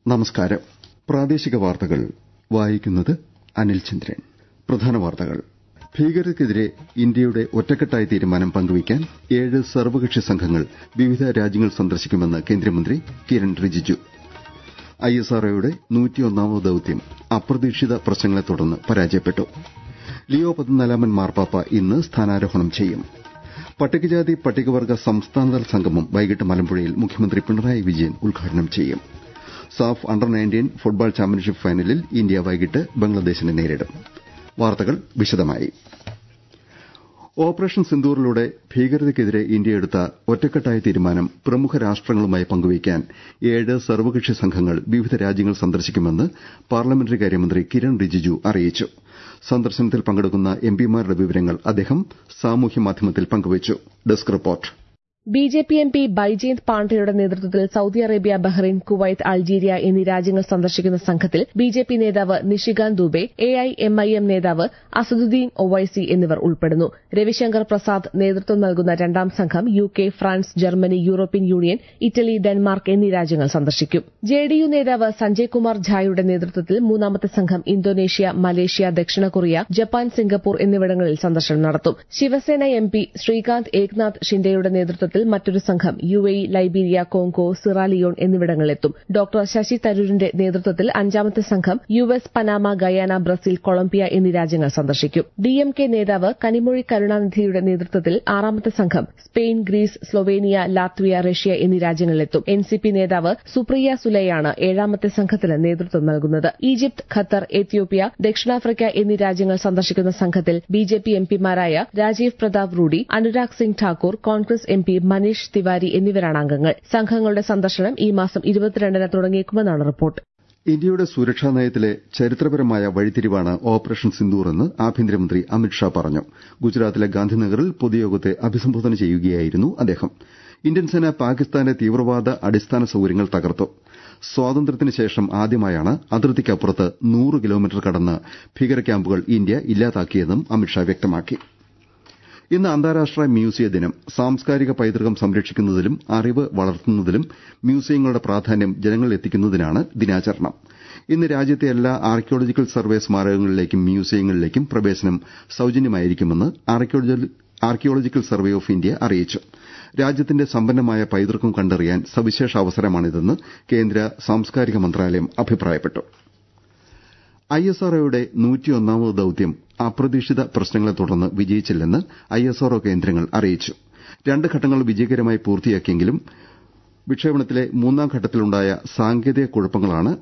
നമസ്കാരം പ്രാദേശിക വാർത്തകൾ വായിക്കുന്നത് അനിൽ ചന്ദ്രൻ പ്രധാന വാർത്തകൾ ഭീകരതയ്ക്കെതിരെ ഇന്ത്യയുടെ ഒറ്റക്കെട്ടായ തീരുമാനം പങ്കുവയ്ക്കാൻ ഏഴ് സർവകക്ഷി സംഘങ്ങൾ വിവിധ രാജ്യങ്ങൾ സന്ദർശിക്കുമെന്ന് കേന്ദ്രമന്ത്രി കിരൺ റിജിജു ഐഎസ്ആർഒയുടെ നൂറ്റിയൊന്നാമത് ദൌത്യം അപ്രതീക്ഷിത പ്രശ്നങ്ങളെ തുടർന്ന് പരാജയപ്പെട്ടു ലിയോ പതിനാലാമൻ മാർപ്പാപ്പ ഇന്ന് സ്ഥാനാരോഹണം ചെയ്യും പട്ടികജാതി പട്ടികവർഗ സംസ്ഥാനതല സംഗമം വൈകിട്ട് മലമ്പുഴയിൽ മുഖ്യമന്ത്രി പിണറായി വിജയൻ ഉദ്ഘാടനം ചെയ്യും SAFF under nineteen football championship ഫൈനലിൽ ഇന്ത്യ വൈകിട്ട് ബംഗ്ലാദേശിനെ നേരിടും വാർത്തകൾ വിശദമായി ഓപ്പറേഷൻ സിന്ദൂറിലൂടെ ഭീകരതയ്ക്കെതിരെ ഇന്ത്യ എടുത്ത ഒറ്റക്കെട്ടായ തീരുമാനം പ്രമുഖ രാഷ്ട്രങ്ങളുമായി പങ്കുവയ്ക്കാൻ ഏഴ് സർവകക്ഷി സംഘങ്ങൾ വിവിധ രാജ്യങ്ങൾ സന്ദർശിക്കുമെന്ന് പാർലമെന്ററി കാര്യമന്ത്രി കിരൺ റിജിജു അറിയിച്ചു സന്ദർശനത്തിൽ പങ്കെടുക്കുന്ന എംപിമാരുടെ വിവരങ്ങൾ അദ്ദേഹം സാമൂഹ്യമാധ്യമത്തിൽ പങ്കുവച്ചു desk report B J P M P Baijayant പാണ്ഡെയുടെ നേതൃത്വത്തിൽ Saudi Arabia Bahrain Kuwait Algeria എന്നീ രാജ്യങ്ങൾ സന്ദർശിക്കുന്ന സംഘത്തിൽ ബി ജെ പി നേതാവ് Nishikant Dubey A I M I M നേതാവ് അസദുദ്ദീൻ ഒവൈസി എന്നിവർ ഉൾപ്പെടുന്നു രവിശങ്കർ പ്രസാദ് നേതൃത്വം നൽകുന്ന രണ്ടാം സംഘം U K France Germany European Union Italy Denmark എന്നീ രാജ്യങ്ങൾ സന്ദർശിക്കും ജെ ഡി യു നേതാവ് സഞ്ജയ് കുമാർ ഝായുടെ നേതൃത്വത്തിൽ മൂന്നാമത്തെ സംഘം ഇന്തോനേഷ്യ മലേഷ്യ ദക്ഷിണ കൊറിയ ജപ്പാൻ സിംഗപ്പൂർ എന്നിവിടങ്ങളിൽ സന്ദർശനം നടത്തും ശിവസേന എം പി ശ്രീകാന്ത് ഏക്നാഥ് ഷിൻഡെയുടെ നേതൃത്വത്തിൽ മറ്റൊരു സംഘം U A Liberia Congo Sierra Leone എന്നിവിടങ്ങളിലെത്തും ഡോക്ടർ ശശി തരൂരിന്റെ നേതൃത്വത്തിൽ അഞ്ചാമത്തെ സംഘം U S Panama Guyana Brazil Colombia എന്നീ രാജ്യങ്ങൾ സന്ദർശിക്കും ഡി എം കെ നേതാവ് കനിമൊഴി കരുണാനിധിയുടെ നേതൃത്വത്തിൽ ആറാമത്തെ സംഘം Spain Greece Slovenia Latvia Russia എന്നീ രാജ്യങ്ങളിലെത്തും എൻ സി പി നേതാവ് സുപ്രിയ സുലയാണ് ഏഴാമത്തെ സംഘത്തിന് നേതൃത്വം നൽകുന്നത് ഈജിപ്ത് ഖത്തർ എത്യോപ്യ ദക്ഷിണാഫ്രിക്ക എന്നീ രാജ്യങ്ങൾ സന്ദർശിക്കുന്ന സംഘത്തിൽ ബി ജെ പി എംപിമാരായ രാജീവ് പ്രതാപ് റൂഡി അനുരാഗ് സിംഗ് ഠാക്കൂർ കോൺഗ്രസ് എം പി മനീഷ് തിവാരി എന്നിവരാണ് അംഗങ്ങൾ സംഘങ്ങളുടെ സന്ദർശനം ഈ മാസം ഇരുപത്തിരണ്ടിന് തുടങ്ങിയേക്കുമെന്നാണ് റിപ്പോർട്ട് ഇന്ത്യയുടെ സുരക്ഷാ നയത്തിലെ ചരിത്രപരമായ വഴിത്തിരിവാണ് ഓപ്പറേഷൻ സിന്ദൂർ എന്ന് ആഭ്യന്തരമന്ത്രി അമിത്ഷാ പറഞ്ഞു ഗുജറാത്തിലെ ഗാന്ധിനഗറിൽ പൊതുയോഗത്തെ അഭിസംബോധന ചെയ്യുകയായിരുന്നു അദ്ദേഹം ഇന്ത്യൻ സേന പാകിസ്ഥാന്റെ തീവ്രവാദ അടിസ്ഥാന സൌകര്യങ്ങൾ തകർത്തു സ്വാതന്ത്ര്യത്തിന് ശേഷം ആദ്യമായാണ് അതിർത്തിക്കപ്പുറത്ത് നൂറ് കിലോമീറ്റർ കടന്ന് ഭീകര ക്യാമ്പുകൾ ഇന്ത്യ ഇല്ലാതാക്കിയതെന്നും അമിത്ഷാ വ്യക്തമാക്കി ഇന്ന് അന്താരാഷ്ട്ര മ്യൂസിയ ദിനം സാംസ്കാരിക പൈതൃകം സംരക്ഷിക്കുന്നതിലും അറിവ് വളർത്തുന്നതിലും മ്യൂസിയങ്ങളുടെ പ്രാധാന്യം ജനങ്ങളിലെത്തിക്കുന്നതിനാണ് ദിനാചരണം ഇന്ന് രാജ്യത്തെ എല്ലാ ആർക്കിയോളജിക്കൽ സർവേ സ്മാരകങ്ങളിലേക്കും മ്യൂസിയങ്ങളിലേക്കും പ്രവേശനം സൌജന്യമായിരിക്കുമെന്ന് ആർക്കിയോളജിക്കൽ സർവേ ഓഫ് ഇന്ത്യ അറിയിച്ചു രാജ്യത്തിന്റെ സമ്പന്നമായ പൈതൃകം കണ്ടറിയാൻ സവിശേഷ അവസരമാണിതെന്ന് കേന്ദ്ര സാംസ്കാരിക മന്ത്രാലയം അഭിപ്രായപ്പെട്ടു ഐഎസ്ആർഒയുടെ നൂറ്റിയൊന്നാമത് ദൌത്യം അപ്രതീക്ഷിത പ്രശ്നങ്ങളെ തുടർന്ന് വിജയിച്ചില്ലെന്ന് ഐഎസ്ആർഒ കേന്ദ്രങ്ങൾ അറിയിച്ചു രണ്ട് ഘട്ടങ്ങൾ വിജയകരമായി പൂർത്തിയാക്കിയെങ്കിലും വിക്ഷേപണത്തിലെ മൂന്നാം ഘട്ടത്തിലുണ്ടായ സാങ്കേതിക കുഴപ്പങ്ങളാണ്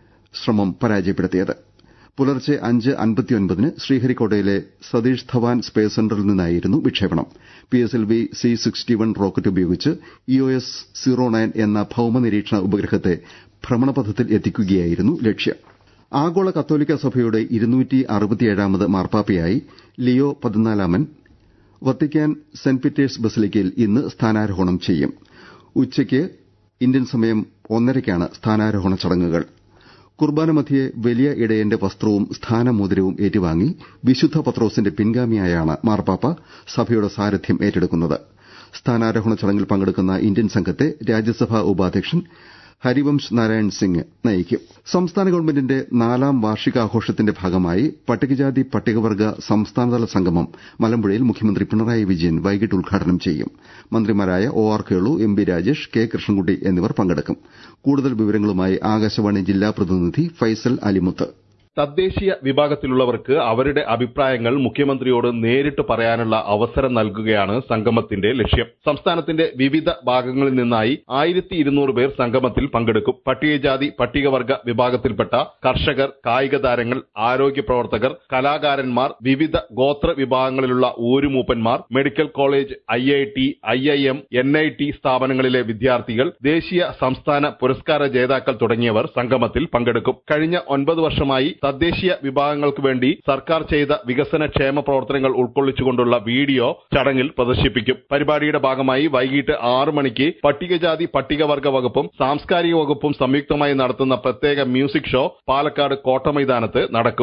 ശ്രമം പരാജയപ്പെടുത്തിയത് പുലർച്ചെ അഞ്ച് അൻപത്തിയൊൻപതിന് ശ്രീഹരിക്കോട്ടയിലെ സതീഷ് ധവാൻ സ്പേസ് സെന്ററിൽ നിന്നായിരുന്നു വിക്ഷേപണം P S L V C sixty one rocket ഉപയോഗിച്ച് ഇഒഎസ് സീറോ നയൻ എന്ന ഭൌമ നിരീക്ഷണ ഉപഗ്രഹത്തെ ഭ്രമണപഥത്തിൽ എത്തിക്കുകയായിരുന്നു ലക്ഷ്യം ആഗോള കത്തോലിക്ക സഭയുടെ ഇരുന്നൂറ്റി അറുപത്തിയേഴാമത് മാർപ്പാപ്പയായി ലിയോ പതിനാലാമൻ വത്തിക്കാൻ സെന്റ് പീറ്റേഴ്സ് ബസലിക്കയിൽ ഇന്ന് സ്ഥാനാരോഹണം ചെയ്യും ഉച്ചയ്ക്ക് ഇന്ത്യൻ സമയം ഒന്നരയ്ക്കാണ് സ്ഥാനാരോഹണ ചടങ്ങുകൾ കുർബാന മധ്യേ വലിയ ഇടയന്റെ വസ്ത്രവും സ്ഥാനമോതിരവും ഏറ്റുവാങ്ങി വിശുദ്ധ പത്രോസിന്റെ പിൻഗാമിയായാണ് മാർപ്പാപ്പ സഭയുടെ സാരഥ്യം ഏറ്റെടുക്കുന്നത് സ്ഥാനാരോഹണ ചടങ്ങിൽ പങ്കെടുക്കുന്ന ഇന്ത്യൻ സംഘത്തെ രാജ്യസഭാ ഉപാധ്യക്ഷൻ ഹരിവംശ് നാരായൺ സിംഗ് നയിക്കും സംസ്ഥാന ഗവൺമെന്റിന്റെ നാലാം വാർഷികാഘോഷത്തിന്റെ ഭാഗമായി പട്ടികജാതി പട്ടികവർഗ സംസ്ഥാനതല സംഗമം മലമ്പുഴയിൽ മുഖ്യമന്ത്രി പിണറായി വിജയൻ വൈകിട്ട് ഉദ്ഘാടനം ചെയ്യും മന്ത്രിമാരായ O R Kelu M B Rajesh K Krishnankutty എന്നിവർ പങ്കെടുക്കും കൂടുതൽ വിവരങ്ങളുമായി ആകാശവാണി ജില്ലാ പ്രതിനിധി ഫൈസൽ അലിമുത്ത് തദ്ദേശീയ വിഭാഗത്തിലുള്ളവർക്ക് അവരുടെ അഭിപ്രായങ്ങൾ മുഖ്യമന്ത്രിയോട് നേരിട്ട് പറയാനുള്ള അവസരം നൽകുകയാണ് സംഗമത്തിന്റെ ലക്ഷ്യം സംസ്ഥാനത്തിന്റെ വിവിധ ഭാഗങ്ങളിൽ നിന്നായി ആയിരത്തി ഇരുന്നൂറ് പേർ സംഗമത്തിൽ പങ്കെടുക്കും പട്ടികജാതി പട്ടികവർഗ വിഭാഗത്തിൽപ്പെട്ട കർഷകർ കായിക താരങ്ങൾ ആരോഗ്യ പ്രവർത്തകർ കലാകാരന്മാർ വിവിധ ഗോത്ര വിഭാഗങ്ങളിലുള്ള ഊരുമൂപ്പന്മാർ medical college I I T I I M N I T സ്ഥാപനങ്ങളിലെ വിദ്യാർത്ഥികൾ ദേശീയ സംസ്ഥാന പുരസ്കാര ജേതാക്കൾ തുടങ്ങിയവർ സംഗമത്തിൽ പങ്കെടുക്കും കഴിഞ്ഞ ഒൻപത് വർഷമായി തദ്ദേശീയ വിഭാഗങ്ങൾക്ക് വേണ്ടി സർക്കാർ ചെയ്ത വികസന ക്ഷേമ പ്രവർത്തനങ്ങൾ ഉൾക്കൊള്ളിച്ചുകൊണ്ടുള്ള വീഡിയോ ചടങ്ങിൽ പ്രദർശിപ്പിക്കും പരിപാടിയുടെ ഭാഗമായി വൈകിട്ട് ആറ് മണിക്ക് പട്ടികജാതി പട്ടികവർഗ വകുപ്പും സാംസ്കാരിക വകുപ്പും സംയുക്തമായി നടത്തുന്ന പ്രത്യേക മ്യൂസിക് ഷോ പാലക്കാട് കോട്ടമൈതാനത്ത് നടക്കും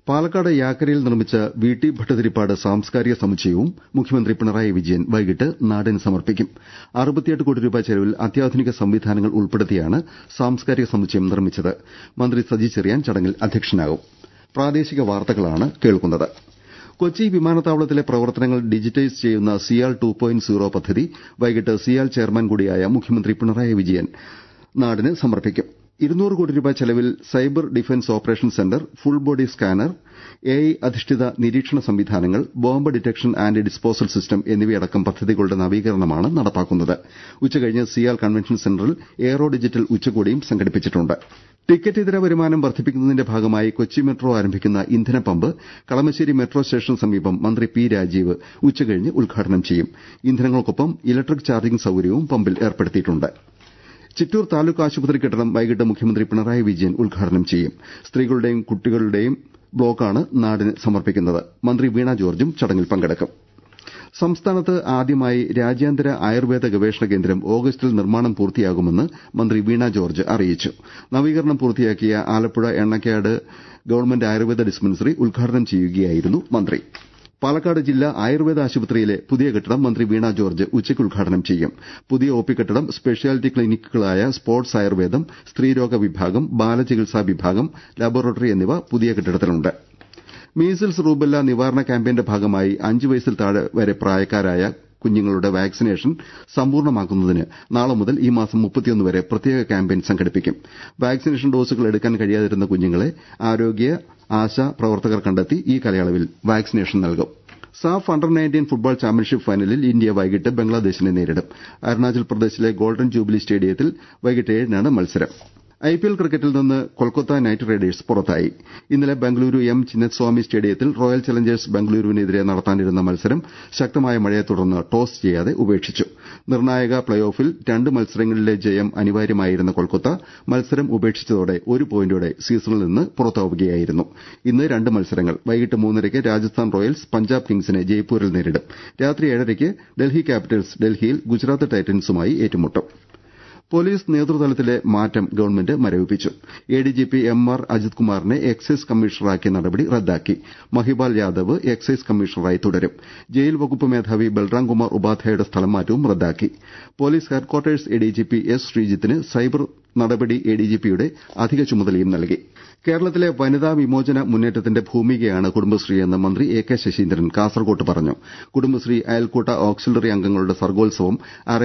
പാലക്കാട് യാക്കരയിൽ നിർമ്മിച്ച വി ടി ഭട്ടതിരിപ്പാട് സാംസ്കാരിക സമുച്ചയവും മുഖ്യമന്ത്രി പിണറായി വിജയൻ വൈകിട്ട് നാടിന് സമർപ്പിക്കും അറുപത്തിയെട്ട് കോടി രൂപ ചെലവിൽ അത്യാധുനിക സംവിധാനങ്ങൾ ഉൾപ്പെടുത്തിയാണ് സാംസ്കാരിക സമുച്ചയം നിർമ്മിച്ചത് മന്ത്രി സജി ചെറിയാൻ ചടങ്ങിൽ അധ്യക്ഷനാകും പ്രാദേശിക വാർത്തകളാണ് കേൾക്കുന്നത് കൊച്ചി വിമാനത്താവളത്തിലെ പ്രവർത്തനങ്ങൾ ഡിജിറ്റൈസ് ചെയ്യുന്ന സിയാൽ ടു പോയിന്റ് സീറോ പദ്ധതി വൈകിട്ട് സിയാൽ ചെയർമാൻ കൂടിയായ മുഖ്യമന്ത്രി പിണറായി വിജയൻ നാടിന് സമർപ്പിക്കും ഇരുന്നൂറ് കോടി രൂപ ചെലവിൽ cyber defence operation centre full body scanner A I അധിഷ്ഠിത നിരീക്ഷണ സംവിധാനങ്ങൾ bomb detection and disposal system എന്നിവയടക്കം പദ്ധതികളുടെ നവീകരണമാണ് നടപ്പാക്കുന്നത് ഉച്ചകഴിഞ്ഞ് CIAL convention centre aero digital ഉച്ചകോടിയും സംഘടിപ്പിച്ചിട്ടുണ്ട് ടിക്കറ്റ് ഇതര വരുമാനം വർദ്ധിപ്പിക്കുന്നതിന്റെ ഭാഗമായി കൊച്ചി മെട്രോ ആരംഭിക്കുന്ന ഇന്ധന പമ്പ് കളമശ്ശേരി മെട്രോ സ്റ്റേഷന് സമീപം മന്ത്രി പി രാജീവ് ഉച്ചകഴിഞ്ഞ് ഉദ്ഘാടനം ചെയ്യും ഇന്ധനങ്ങൾക്കൊപ്പം ഇലക്ട്രിക് ചാർജിംഗ് സൌകര്യവും പമ്പിൽ ഏർപ്പെടുത്തിയിട്ടുണ്ട് ചിറ്റൂർ താലൂക്ക് ആശുപത്രി കെട്ടിടം വൈകിട്ട് മുഖ്യമന്ത്രി പിണറായി വിജയൻ ഉദ്ഘാടനം ചെയ്യും സ്ത്രീകളുടെയും കുട്ടികളുടെയും ബ്ലോക്കാണ് നാടിന് സമർപ്പിക്കുന്നത് മന്ത്രി വീണ ജോർജും ചടങ്ങിൽ പങ്കെടുക്കും സംസ്ഥാനത്ത് ആദ്യമായി രാജ്യാന്തര ആയുർവേദ ഗവേഷണ കേന്ദ്രം ഓഗസ്റ്റിൽ നിർമ്മാണം പൂർത്തിയാകുമെന്ന് മന്ത്രി വീണ ജോർജ് അറിയിച്ചു നവീകരണം പൂർത്തിയാക്കിയ ആലപ്പുഴ എണ്ണക്കാട് ഗവൺമെന്റ് ആയുർവേദ ഡിസ്പെൻസറി ഉദ്ഘാടനം ചെയ്യുകയായിരുന്നു മന്ത്രി പാലക്കാട് ജില്ലാ ആയുർവേദ ആശുപത്രിയിലെ പുതിയ കെട്ടിടം മന്ത്രി വീണ ജോർജ് ഉച്ചയ്ക്ക് ഉദ്ഘാടനം ചെയ്യും പുതിയ ഒ പി കെട്ടിടം സ്പെഷ്യാലിറ്റി ക്ലിനിക്കുകളായ സ്പോർട്സ് ആയുർവേദം സ്ത്രീരോഗ വിഭാഗം ബാലചികിത്സാ വിഭാഗം ലബോറട്ടറി എന്നിവ പുതിയ കെട്ടിടത്തിലുണ്ട് മീസിൽസ് റൂബല്ല നിവാരണ ക്യാമ്പയിന്റെ ഭാഗമായി അഞ്ച് വയസ്സിൽ താഴെ വരെ പ്രായക്കാരായ കുഞ്ഞുങ്ങളുടെ വാക്സിനേഷൻ സമ്പൂർണ്ണമാക്കുന്നതിന് നാളെ മുതൽ ഈ മാസം മുപ്പത്തിയൊന്ന് വരെ പ്രത്യേക ക്യാമ്പയിൻ സംഘടിപ്പിക്കും വാക്സിനേഷൻ ഡോസുകൾ എടുക്കാൻ കഴിയാതിരുന്ന കുഞ്ഞുങ്ങളെ ആരോഗ്യ ആശാ പ്രവർത്തകർ കണ്ടെത്തി ഈ കാലയളവിൽ വാക്സിനേഷൻ നൽകും SAFF under nineteen football championship ഫൈനലിൽ ഇന്ത്യ വൈകിട്ട് ബംഗ്ലാദേശിനെ നേരിടും അരുണാചൽ പ്രദേശിലെ ഗോൾഡൻ ജൂബിലി സ്റ്റേഡിയത്തിൽ വൈകിട്ട് ഏഴിനാണ് മത്സരം ഐപിഎൽ ക്രിക്കറ്റിൽ നിന്ന് കൊൽക്കത്ത നൈറ്റ് റൈഡേഴ്സ് പുറത്തായി ഇന്നലെ ബംഗളൂരു എം ചിന്നസ്വാമി സ്റ്റേഡിയത്തിൽ റോയൽ ചലഞ്ചേഴ്സ് ബംഗളൂരുവിനെതിരെ നടത്താനിരുന്ന മത്സരം ശക്തമായ മഴയെ തുടർന്ന് ടോസ് ചെയ്യാതെ ഉപേക്ഷിച്ചു നിർണായക പ്ലേ ഓഫിൽ രണ്ട് മത്സരങ്ങളിലെ ജയം അനിവാര്യമായിരുന്ന കൊൽക്കത്ത മത്സരം ഉപേക്ഷിച്ചതോടെ ഒരു പോയിന്റോടെ സീസണിൽ നിന്ന് പുറത്താവുകയായിരുന്നു ഇന്ന് രണ്ട് മത്സരങ്ങൾ വൈകിട്ട് മൂന്നരയ്ക്ക് രാജസ്ഥാൻ റോയൽസ് പഞ്ചാബ് കിങ്സിനെ ജയ്പൂരിൽ നേരിടും രാത്രി ഏഴരയ്ക്ക് ഡൽഹി ക്യാപിറ്റൽസ് ഡൽഹിയിൽ ഗുജറാത്ത് ടൈറ്റൻസുമായി ഏറ്റുമുട്ടും പോലീസ് നേതൃതലത്തിലെ മാറ്റം ഗവൺമെന്റ് മരവിപ്പിച്ചു എഡിജിപി എം ആർ അജിത് കുമാറിനെ എക്സൈസ് കമ്മീഷണറാക്കിയ നടപടി റദ്ദാക്കി മഹിപാൽ യാദവ് എക്സൈസ് കമ്മീഷണറായി തുടരും ജയിൽ വകുപ്പ് മേധാവി ബൽറാം കുമാർ ഉപാധ്യായയുടെ സ്ഥലംമാറ്റവും റദ്ദാക്കി പോലീസ് ഹെഡ്ക്വാർട്ടേഴ്സ് എഡിജിപി എസ് ശ്രീജിത്തിന് സൈബർ നടപടി എഡിജിപിയുടെ അധിക ചുമതലയും നൽകി കേരളത്തിലെ വനിതാ വിമോചന മുന്നേറ്റത്തിന്റെ ഭൂമികയാണ് കുടുംബശ്രീയെന്ന് മന്ത്രി എ കെ ശശീന്ദ്രൻ കാസർകോട്ട് പറഞ്ഞു കുടുംബശ്രീ അയൽക്കൂട്ട ഓക്സിലറി അംഗങ്ങളുടെ സർഗോത്സവം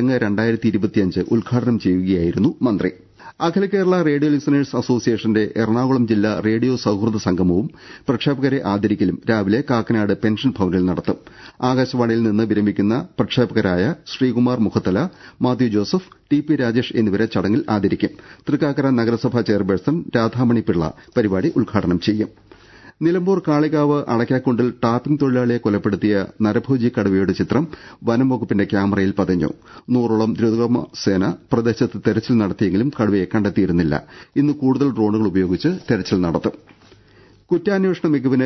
അരങ്ങ് ഉദ്ഘാടനം ചെയ്യുകയായിരുന്നു മന്ത്രി അഖില കേരള റേഡിയോ ലിസണേഴ്സ് അസോസിയേഷന്റെ എറണാകുളം ജില്ലാ റേഡിയോ സൌഹൃദ സംഗമവും പ്രക്ഷേപകരെ ആദരിക്കലും രാവിലെ കാക്കനാട് പെൻഷൻ ഭവനിൽ നടത്തും ആകാശവാണിയിൽ നിന്ന് വിരമിക്കുന്ന പ്രക്ഷേപകരായ Sreekumar Mukhathala Mathew Joseph T P Rajesh എന്നിവരെ ചടങ്ങിൽ ആദരിക്കും തൃക്കാക്കര നഗരസഭാ ചെയർപേഴ്സൺ രാധാമണി പിള്ള പരിപാടി ഉദ്ഘാടനം ചെയ്യും നിലമ്പൂർ കാളികാവ് അടയ്ക്കാക്കുണ്ടിൽ ടാപ്പിംഗ് തൊഴിലാളിയെ കൊലപ്പെടുത്തിയ നരഭോജി കടുവയുടെ ചിത്രം വനം വകുപ്പിന്റെ ക്യാമറയിൽ പതിഞ്ഞു നൂറോളം ദ്രുതകർമ്മ സേന പ്രദേശത്ത് തെരച്ചിൽ നടത്തിയെങ്കിലും കടുവയെ കണ്ടെത്തിയിരുന്നില്ല ഇന്ന് കൂടുതൽ ഡ്രോണുകൾ ഉപയോഗിച്ച് തെരച്ചിൽ നടത്തും കുറ്റാന്വേഷണ മികവിന്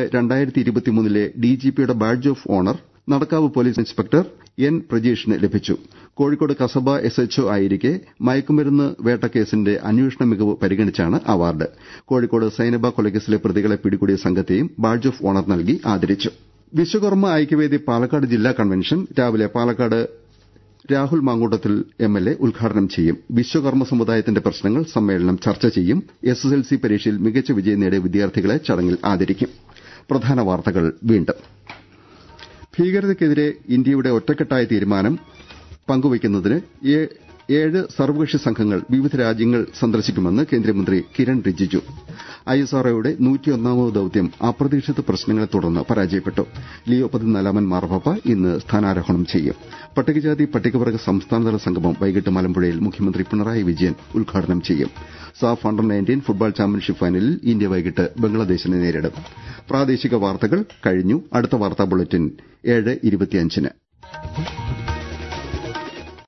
ലെ ഡിജിപിയുടെ badge of honour Nadakkavu police inspector N പ്രജീഷിന് ലഭിച്ചു കോഴിക്കോട് കസബ എസ്എച്ച്ഒ ആയിരിക്കെ മയക്കുമരുന്ന് വേട്ടക്കേസിന്റെ അന്വേഷണ മികവ് പരിഗണിച്ചാണ് അവാർഡ് കോഴിക്കോട് സൈനബ കൊലക്കേസിലെ പ്രതികളെ പിടികൂടിയ സംഘത്തെയും ബാഡ്ജ് ഓഫ് ഓണർ നൽകി ആദരിച്ചു വിശ്വകർമ്മ ഐക്യവേദി പാലക്കാട് ജില്ലാ കൺവെൻഷൻ രാവിലെ പാലക്കാട് രാഹുൽ മാങ്കൂട്ടത്തിൽ എംഎൽഎ ഉദ്ഘാടനം ചെയ്യും വിശ്വകർമ്മ സമുദായത്തിന്റെ പ്രശ്നങ്ങൾ സമ്മേളനം ചർച്ച ചെയ്യും എസ്എസ്എൽസി പരീക്ഷയിൽ മികച്ച വിജയം നേടിയ വിദ്യാർത്ഥികളെ ചടങ്ങിൽ ആദരിക്കും പ്രധാന വാർത്തകൾ വീണ്ടും ഭീകരതയ്ക്കെതിരെ ഇന്ത്യയുടെ ഒറ്റക്കെട്ടായ തീരുമാനം പങ്കുവയ്ക്കുന്നതിന് ഏഴ് സർവകക്ഷി സംഘങ്ങൾ വിവിധ രാജ്യങ്ങൾ സന്ദർശിക്കുമെന്ന് കേന്ദ്രമന്ത്രി കിരൺ റിജിജു ഐഎസ്ആർഒയുടെ നൂറ്റിയൊന്നാമത് ദൌത്യം അപ്രതീക്ഷിത പ്രശ്നങ്ങളെ തുടർന്ന് പരാജയപ്പെട്ടു ലിയോ പതിനാലാമൻ മാർപ്പാപ്പ ഇന്ന് സ്ഥാനാരോഹണം ചെയ്യും പട്ടികജാതി പട്ടികവർഗ സംസ്ഥാനതല സംഗമം വൈകിട്ട് മലമ്പുഴയിൽ മുഖ്യമന്ത്രി പിണറായി വിജയൻ ഉദ്ഘാടനം ചെയ്യും SAFF under nineteen football championship ഫൈനലിൽ ഇന്ത്യ വൈകിട്ട് ബംഗ്ലാദേശിനെ നേരിടും പ്രാദേശിക വാർത്തകൾ കഴിഞ്ഞു അടുത്ത വാർത്താ ബുള്ളറ്റിൻ ഏഴ് ഇരുപത്തിയഞ്ചിന്